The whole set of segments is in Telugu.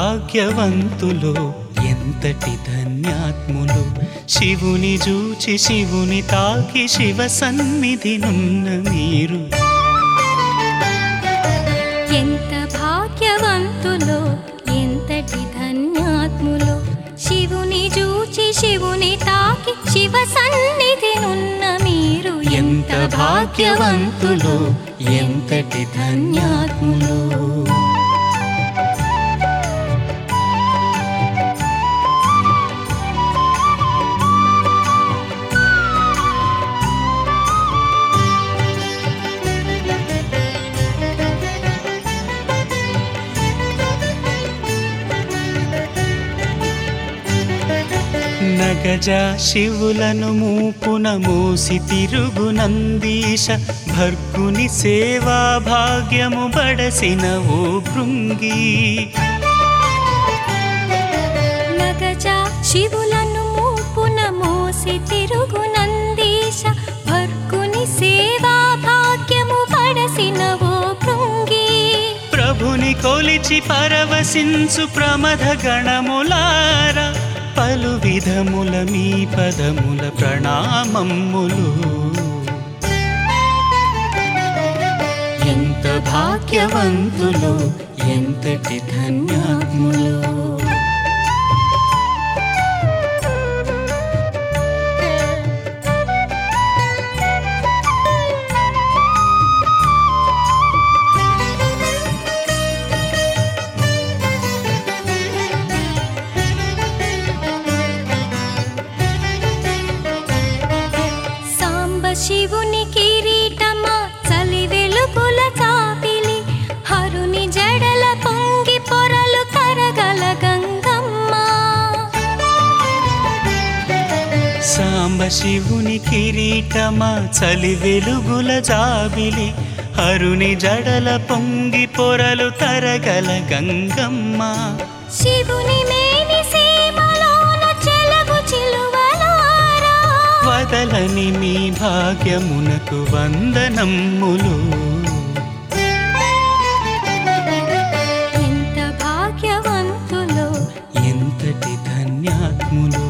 భాగ్యవంతులు ఎంతటి ధన్యాత్ములు శివుని జూచి శివుని తాకి శివ సన్నిధినున్న మీరు ఎంత భాగ్యవంతులో ఎంతటి ధన్యాత్ములో శివుని చూచి శివుని తాకి శివ సన్నిధినున్న మీరు ఎంత భాగ్యవంతులు ఎంతటి ధన్యాత్ములు నగజ శివులను మూపున మూసి తిరుగు నందీశ భర్గుని సేవా భాగ్యము బడసిన ఓ భృంగి నగజ శివులను మూపున మోసి తిరుగు నందీశ భర్గుని సేవా భాగ్యము పడసిన ఓ భృంగి ప్రభుని కొలిచి పరవశించు ప్రమథ గణములార పలు విధముల మీ పదముల ప్రణామమ్ములు ఎంత భాగ్యవంతులు ఎంతటి ధన్యాత్ములు సాంబ శివుని కిరీటమా చలి వెలుగుల చాపిలి హరుని జడల పొంగి పొరలు కరగల గంగమ్మ సాంబ శివుని కిరీటమా చలి వెలుగుల జాబిలి అరుని జడల పొంగి పొరలు తరగల గంగమ్మ శివుని మేని సీమలోన చెలగు చిలువలారా వదలని మీ భాగ్యమునకు వందనమ్ములు ఎంత భాగ్యవంతులో ఎంతటి ధన్యాత్ములు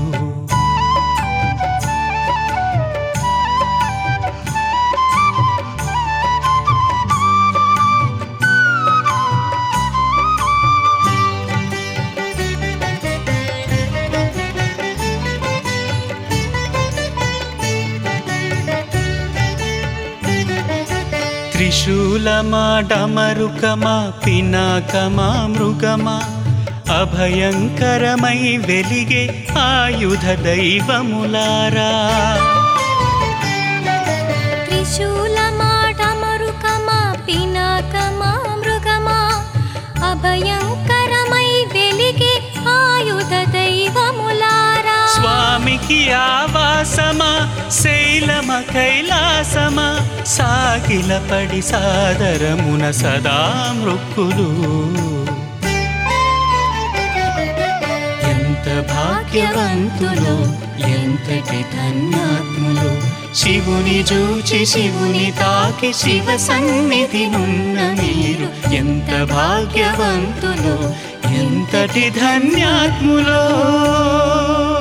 త్రిశూలమా డమరుకమా పినాకమా మృగమా అభయంకరమై వెలిగే ఆయుధ దైవములారా త్రిశూలమా డమరుకమా పినాకమా మృగమా అభయంకరమై వెలిగే ఆయుధ దైవములారా స్వామికి ఆవాసమా శైలమ కైలాసమా సాగిల పడి సాదరమున సదా మృక్కులు ఎంత భాగ్యవంతులు ఎంతటి ధన్యాత్ములు శివుని జూచి శివుని తాకి శివ సన్నిధి నున్న మీరు ఎంత భాగ్యవంతులు ఎంతటి ధన్యాత్ములో